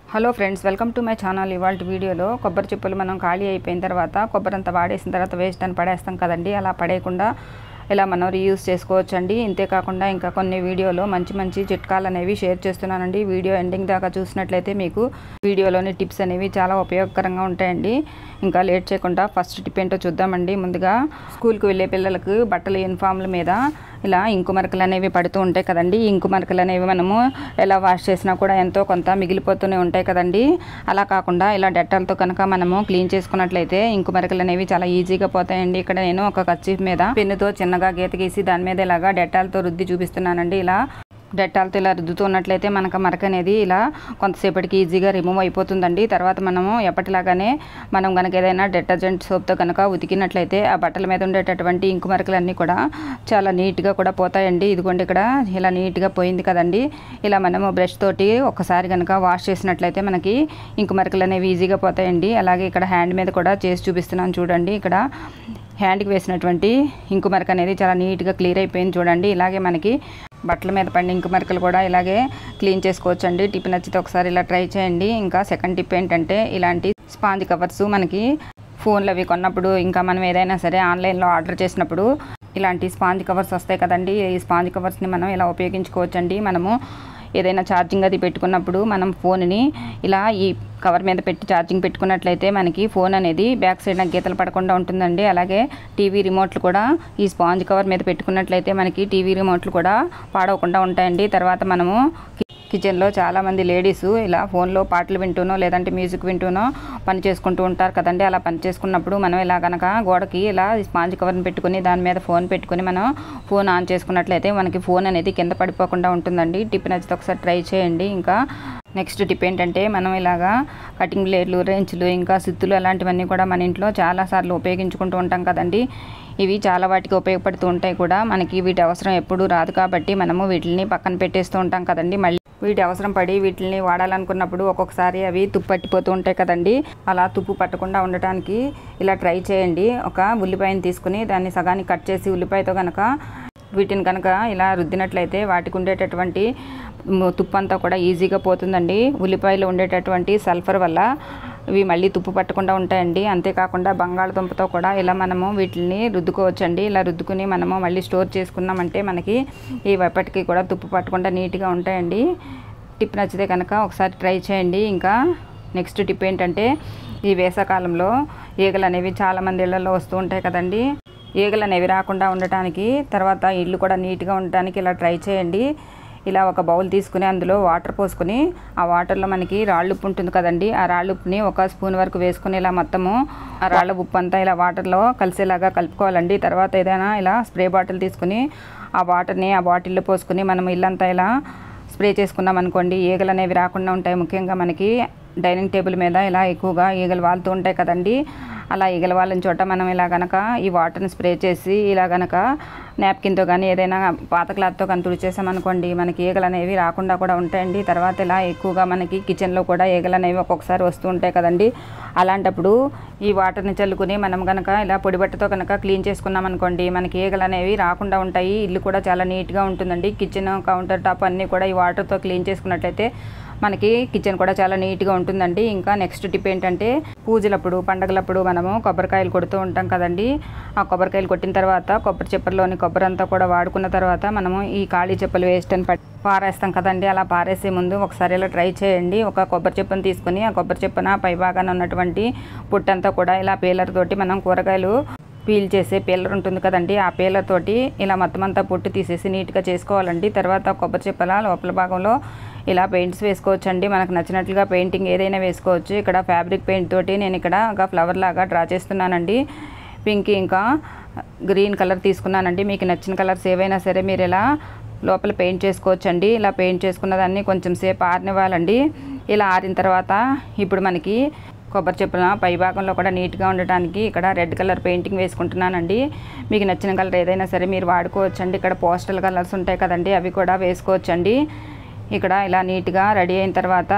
hello friends welcome to my channel ఇవాళ వీడియోలో కొబ్బరి చిప్పలు మనం ఖాళీ అయిపోయిన తర్వాత కొబ్బరి అంతా వాడేసిన తర్వాత వేస్ట్ అని పడేస్తాం కదండి అలా పడేయకుండా ఇలా మనం రీయూస్ చేసుకోవచ్చు అండి ఇంతేకాకుండా ఇంకా కొన్ని వీడియోలో మంచి మంచి చిట్కాలు అనేవి షేర్ చేస్తున్నానండి వీడియో ఎండింగ్ దాకా చూసినట్లయితే మీకు వీడియోలోని టిప్స్ అనేవి చాలా ఉపయోగకరంగా ఉంటాయండి ఇంకా లేట్ చేయకుండా ఫస్ట్ టిప్ ఏంటో చూద్దామండి ముందుగా స్కూల్కి వెళ్ళే పిల్లలకు బట్టల యూనిఫామ్ల మీద ఇలా ఇంకు మరకలు అనేవి పడుతూ ఉంటాయి కదండి ఈ ఇంకు మరకలు అనేవి మనము ఎలా వాష్ చేసినా కూడా ఎంతో కొంత మిగిలిపోతూనే ఉంటాయి కదండి అలా కాకుండా ఇలా డెట్టాలతో కనుక మనము క్లీన్ చేసుకున్నట్లయితే ఇంకు మరకలు అనేవి చాలా ఈజీగా పోతాయండి ఇక్కడ నేను ఒక కచ్చీఫ్ మీద పెన్నుతో చిన్నగా గీత గీసి దాని మీద ఇలాగా డెట్టాలతో రుద్ది చూపిస్తున్నానండి ఇలా డెట్టాలతో ఇలా రుద్దుతున్నట్లయితే మనకు మరక అనేది ఇలా కొంతసేపటికి ఈజీగా రిమూవ్ అయిపోతుందండి తర్వాత మనము ఎప్పటిలాగానే మనం కనుక ఏదైనా డిటర్జెంట్ సోప్తో కనుక ఉతికినట్లయితే ఆ బట్టల మీద ఉండేటటువంటి ఇంకు మరకలన్నీ కూడా చాలా నీట్గా కూడా పోతాయండి ఇదిగోండి ఇక్కడ ఇలా నీట్గా పోయింది కదండి ఇలా మనము బ్రష్ తోటి ఒకసారి కనుక వాష్ చేసినట్లయితే మనకి ఇంకు మరకలు అనేవి ఈజీగా పోతాయండి అలాగే ఇక్కడ హ్యాండ్ మీద కూడా చేసి చూపిస్తున్నాను చూడండి ఇక్కడ హ్యాండ్కి వేసినటువంటి ఇంకు మరక అనేది చాలా నీట్గా క్లియర్ అయిపోయింది చూడండి ఇలాగే మనకి బట్టల మీద పడిన ఇంకు మరకలు కూడా ఇలాగే క్లీన్ చేసుకోవచ్చండి టిప్ నచ్చితే ఒకసారి ఇలా ట్రై చేయండి ఇంకా సెకండ్ టిప్ ఏంటంటే ఇలాంటి స్పాంజ్ కవర్స్ మనకి ఫోన్లు అవి కొన్నప్పుడు ఇంకా మనం ఏదైనా సరే ఆన్లైన్లో ఆర్డర్ చేసినప్పుడు ఇలాంటి స్పాంజ్ కవర్స్ వస్తాయి కదండి ఈ స్పాంజ్ కవర్స్ని మనం ఇలా ఉపయోగించుకోవచ్చండి మనము ఏదైనా ఛార్జింగ్ అది పెట్టుకున్నప్పుడు మనం ఫోన్ని ఇలా ఈ కవర్ మీద పెట్టి ఛార్జింగ్ పెట్టుకున్నట్లయితే మనకి ఫోన్ అనేది బ్యాక్ సైడ్ గీతలు పడకుండా ఉంటుందండి అలాగే టీవీ రిమోట్లు కూడా ఈ స్పాంజ్ కవర్ మీద పెట్టుకున్నట్లయితే మనకి టీవీ రిమోట్లు కూడా పాడవకుండా ఉంటాయండి తర్వాత మనము కిచెన్లో చాలామంది లేడీస్ ఇలా ఫోన్లో పాటలు వింటూనో లేదంటే మ్యూజిక్ వింటూనో పని చేసుకుంటూ ఉంటారు కదండి అలా పని చేసుకున్నప్పుడు మనం ఇలా కనుక గోడకి ఇలా స్పాంజ్ కవర్ని పెట్టుకుని దాని మీద ఫోన్ పెట్టుకుని మనం ఫోన్ ఆన్ చేసుకున్నట్లయితే మనకి ఫోన్ అనేది కింద పడిపోకుండా ఉంటుందండి టిప్ నచ్చితే ఒకసారి ట్రై చేయండి ఇంకా నెక్స్ట్ టిప్ ఏంటంటే మనం ఇలాగా కటింగ్ బ్లేడ్లు రేంచ్లు ఇంకా సిత్తులు అలాంటివన్నీ కూడా మన ఇంట్లో చాలాసార్లు ఉపయోగించుకుంటూ ఉంటాం కదండి ఇవి చాలా వాటికి ఉపయోగపడుతూ ఉంటాయి కూడా మనకి వీటి అవసరం ఎప్పుడూ రాదు కాబట్టి మనము వీటిని పక్కన పెట్టేస్తూ ఉంటాం కదండి మళ్ళీ వీటి అవసరం పడి వీటిని వాడాలనుకున్నప్పుడు ఒక్కొక్కసారి అవి తుప్పు పట్టిపోతూ ఉంటాయి కదండి అలా తుప్పు పట్టకుండా ఉండటానికి ఇలా ట్రై చేయండి ఒక ఉల్లిపాయని తీసుకుని దాన్ని సగానికి కట్ చేసి ఉల్లిపాయతో కనుక వీటిని కనుక ఇలా రుద్దినట్లయితే వాటికి ఉండేటటువంటి తుప్పు అంతా కూడా ఈజీగా పోతుందండి ఉల్లిపాయలు ఉండేటటువంటి సల్ఫర్ వల్ల ఇవి మళ్ళీ తుప్పు పట్టకుండా ఉంటాయండి అంతేకాకుండా బంగాళదుంపతో కూడా ఇలా మనము వీటిని రుద్దుకోవచ్చండి ఇలా రుద్దుకుని మనము మళ్ళీ స్టోర్ చేసుకున్నామంటే మనకి ఈ ఎప్పటికీ కూడా తుప్పు పట్టకుండా నీట్గా ఉంటాయండి టిప్ నచ్చితే కనుక ఒకసారి ట్రై చేయండి ఇంకా నెక్స్ట్ టిప్ ఏంటంటే ఈ వేసవకాలంలో ఈగలు అనేవి చాలామంది ఇళ్లలో వస్తూ ఉంటాయి కదండి ఈగలు అనేవి రాకుండా ఉండటానికి తర్వాత ఇల్లు కూడా నీట్గా ఉండటానికి ఇలా ట్రై చేయండి ఇలా ఒక బౌల్ తీసుకుని అందులో వాటర్ పోసుకుని ఆ వాటర్లో మనకి రాళ్ళు ఉప్పు ఉంటుంది కదండి ఆ రాళ్ళు ఉప్పుని ఒక స్పూన్ వరకు వేసుకుని ఇలా మొత్తము ఆ రాళ్ళ ఉప్పు అంతా ఇలా వాటర్లో కలిసేలాగా కలుపుకోవాలండి తర్వాత ఏదైనా ఇలా స్ప్రే బాటిల్ తీసుకుని ఆ వాటర్ని ఆ బాటిల్లో పోసుకుని మనం ఇల్లంతా ఇలా స్ప్రే చేసుకున్నాం అనుకోండి ఈగలు అనేవి రాకుండా ఉంటాయి ముఖ్యంగా మనకి డైనింగ్ టేబుల్ మీద ఇలా ఎక్కువగా ఈగలు వాళ్తూ ఉంటాయి కదండి అలా ఈగల వాళ్ళని చోట మనం ఇలా గనక ఈ వాటర్ని స్ప్రే చేసి ఇలా గనక నాప్కిన్తో కానీ ఏదైనా పాత క్లాత్తో కానీ తుడిచేసామనుకోండి మనకి ఈగలు అనేవి రాకుండా కూడా ఉంటాయండి తర్వాత ఇలా ఎక్కువగా మనకి కిచెన్లో కూడా ఈగలు అనేవి ఒక్కొక్కసారి వస్తూ ఉంటాయి కదండి అలాంటప్పుడు ఈ వాటర్ని చల్లుకుని మనం కనుక ఇలా పొడి బట్టతో కనుక క్లీన్ చేసుకున్నాం అనుకోండి మనకి ఈగలు అనేవి రాకుండా ఉంటాయి ఇల్లు కూడా చాలా నీట్గా ఉంటుందండి కిచెన్ కౌంటర్ టాప్ అన్నీ కూడా ఈ వాటర్తో క్లీన్ చేసుకున్నట్లయితే మనకి కిచెన్ కూడా చాలా నీట్గా ఉంటుందండి ఇంకా నెక్స్ట్ టిప్ ఏంటంటే పూజలప్పుడు పండగలప్పుడు మనము కొబ్బరికాయలు కొడుతూ ఉంటాం కదండి ఆ కొబ్బరికాయలు కొట్టిన తర్వాత కొబ్బరి చెప్పలోని కొబ్బరి అంతా కూడా వాడుకున్న తర్వాత మనము ఈ ఖాళీ చెప్పులు వేస్ట్ అని పట్టి పారేస్తాం కదండి అలా పారేసే ముందు ఒకసారి ఇలా ట్రై చేయండి ఒక కొబ్బరి చెప్పును తీసుకుని ఆ కొబ్బరి చెప్పున పై భాగాన ఉన్నటువంటి పుట్టంతా కూడా ఇలా పీలర్ తోటి మనం కూరగాయలు పీల్ చేసే పీలర్ ఉంటుంది కదండి ఆ పీలర్ తోటి ఇలా మొత్తం అంతా పొట్టు తీసేసి నీట్గా చేసుకోవాలండి తర్వాత కొబ్బరి చెప్పల లోపల భాగంలో ఇలా పెయింట్స్ వేసుకోవచ్చండి మనకు నచ్చినట్లుగా పెయింటింగ్ ఏదైనా వేసుకోవచ్చు ఇక్కడ ఫ్యాబ్రిక్ పెయింట్ తోటి నేను ఇక్కడ ఒక ఫ్లవర్ లాగా డ్రా చేస్తున్నానండి పింక్ ఇంకా గ్రీన్ కలర్ తీసుకున్నానండి మీకు నచ్చిన కలర్స్ ఏవైనా సరే మీరు ఇలా లోపల పెయింట్ చేసుకోవచ్చండి ఇలా పెయింట్ చేసుకున్న దాన్ని కొంచెం సేపు ఆరనివ్వాలండి ఇలా ఆరిన తర్వాత ఇప్పుడు మనకి కొబ్బరి చెప్పున పై భాగంలో కూడా నీట్గా ఉండటానికి ఇక్కడ రెడ్ కలర్ పెయింటింగ్ వేసుకుంటున్నానండి మీకు నచ్చిన కలర్ ఏదైనా సరే మీరు వాడుకోవచ్చండి ఇక్కడ పోస్టల్ కలర్స్ ఉంటాయి కదండి అవి కూడా వేసుకోవచ్చండి ఇక్కడ ఇలా నీట్గా రెడీ అయిన తర్వాత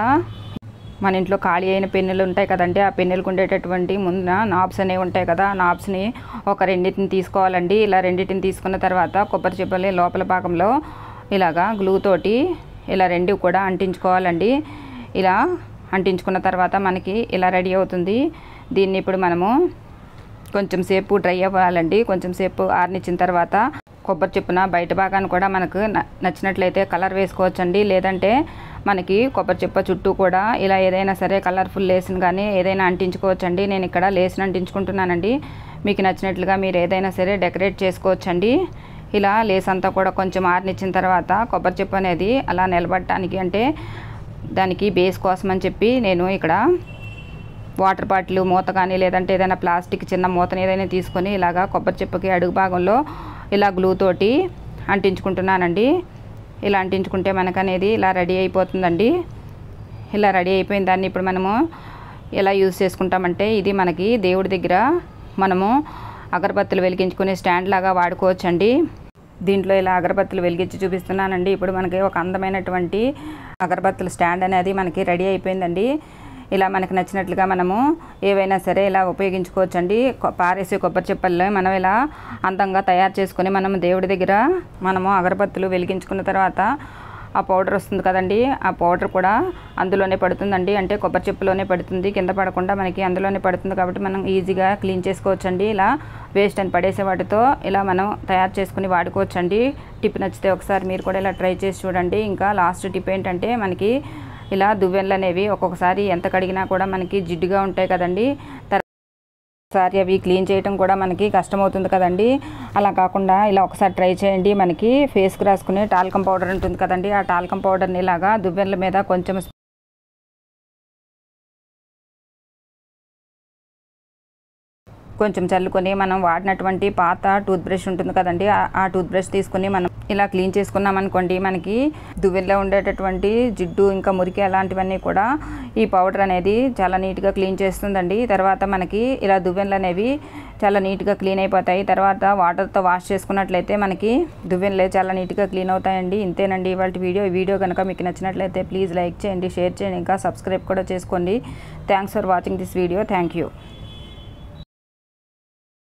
మన ఇంట్లో ఖాళీ అయిన పెన్నులు ఉంటాయి కదండి ఆ పెన్నులకు ఉండేటటువంటి ముందున నాబ్స్ అనేవి ఉంటాయి కదా ఆ నాబ్స్ని ఒక రెండింటిని తీసుకోవాలండి ఇలా రెండింటిని తీసుకున్న తర్వాత కొబ్బరి చెప్పలి లోపల భాగంలో ఇలాగా గ్లూ తోటి ఇలా రెండు కూడా అంటించుకోవాలండి ఇలా అంటించుకున్న తర్వాత మనకి ఇలా రెడీ అవుతుంది దీన్ని ఇప్పుడు మనము కొంచెం సేపు డ్రై అవ్వాలండి కొంచెం సేపు ఆరనిచ్చిన తర్వాత కొబ్బరి చెప్పున బయట భాగాన్ని కూడా మనకు న- నచ్చినట్లయితే కలర్ వేసుకోవచ్చండి లేదంటే మనకి కొబ్బరి చెప్ప చుట్టూ కూడా ఇలా ఏదైనా సరే కలర్ఫుల్ లేస్ని కానీ ఏదైనా అంటించుకోవచ్చండి నేను ఇక్కడ లేస్ని అంటించుకుంటున్నానండి మీకు నచ్చినట్లుగా మీరు ఏదైనా సరే డెకరేట్ చేసుకోవచ్చండి ఇలా లేస్ అంతా కూడా కొంచెం ఆరనిచ్చిన తర్వాత కొబ్బరి చెప్పు అనేది అలా నిలబడటానికి అంటే దానికి బేస్ కోసం అని చెప్పి నేను ఇక్కడ వాటర్ బాటిల్ మూత కానీ లేదంటే ఏదైనా ప్లాస్టిక్ చిన్న మూతని ఏదైనా తీసుకొని ఇలాగా కొబ్బరి చెప్పుకి అడుగు భాగంలో ఇలా గ్లూ తోటి అంటించుకుంటున్నానండి ఇలా అంటించుకుంటే మనకు అనేది ఇలా రెడీ అయిపోతుందండి ఇలా రెడీ అయిపోయిన దాన్ని ఇప్పుడు మనము ఎలా యూజ్ చేసుకుంటామంటే ఇది మనకి దేవుడి దగ్గర మనము అగరబత్తులు వెలిగించుకునే స్టాండ్ లాగా వాడుకోవచ్చండి దీంట్లో ఇలా అగరబత్తులు వెలిగించి చూపిస్తున్నానండి ఇప్పుడు మనకి ఒక అందమైనటువంటి అగరబత్తుల స్టాండ్ అనేది మనకి రెడీ అయిపోయిందండి ఇలా మనకు నచ్చినట్లుగా మనము ఏవైనా సరే ఇలా ఉపయోగించుకోవచ్చండి కొ- పారేసే కొబ్బరి చెప్పల్లో మనం ఇలా అందంగా తయారు చేసుకొని మనం దేవుడి దగ్గర మనము అగరబత్తులు వెలిగించుకున్న తర్వాత ఆ పౌడర్ వస్తుంది కదండి ఆ పౌడర్ కూడా అందులోనే పడుతుందండి అంటే కొబ్బరి చెప్పులోనే పడుతుంది కింద పడకుండా మనకి అందులోనే పడుతుంది కాబట్టి మనం ఈజీగా క్లీన్ చేసుకోవచ్చండి ఇలా వేస్ట్ అని పడేసే వాటితో ఇలా మనం తయారు చేసుకుని వాడుకోవచ్చండి టిప్ నచ్చితే ఒకసారి మీరు కూడా ఇలా ట్రై చేసి చూడండి ఇంకా లాస్ట్ టిప్ ఏంటంటే మనకి ఇలా దువ్వెనలు అనేవి ఒక్కొక్కసారి ఎంత కడిగినా కూడా మనకి జిడ్డుగా ఉంటాయి కదండి తర్వాత ఒకసారి అవి క్లీన్ చేయటం కూడా మనకి కష్టమవుతుంది కదండి అలా కాకుండా ఇలా ఒకసారి ట్రై చేయండి మనకి ఫేస్కి రాసుకునే టాల్కం పౌడర్ ఉంటుంది కదండి ఆ టాల్కం పౌడర్ని ఇలాగా దువ్వెనల మీద కొంచెం కొంచెం చల్లుకొని మనం వాడినటువంటి పాత టూత్ బ్రష్ ఉంటుంది కదండి ఆ- ఆ టూత్ బ్రష్ తీసుకుని మనం ఇలా క్లీన్ చేసుకున్నాం అనుకోండి మనకి దువ్వెల్లో ఉండేటటువంటి జిడ్డు ఇంకా మురికి అలాంటివన్నీ కూడా ఈ పౌడర్ అనేది చాలా నీట్గా క్లీన్ చేస్తుందండి తర్వాత మనకి ఇలా దువ్వెనలు అనేవి చాలా నీట్గా క్లీన్ అయిపోతాయి తర్వాత వాటర్తో వాష్ చేసుకున్నట్లయితే మనకి దువ్వెనలే చాలా నీట్గా క్లీన్ అవుతాయండి ఇంతేనండి ఇవాళ వీడియో ఈ వీడియో కనుక మీకు నచ్చినట్లయితే ప్లీజ్ లైక్ చేయండి షేర్ చేయండి ఇంకా సబ్స్క్రైబ్ కూడా చేసుకోండి thanks for watching this video thank you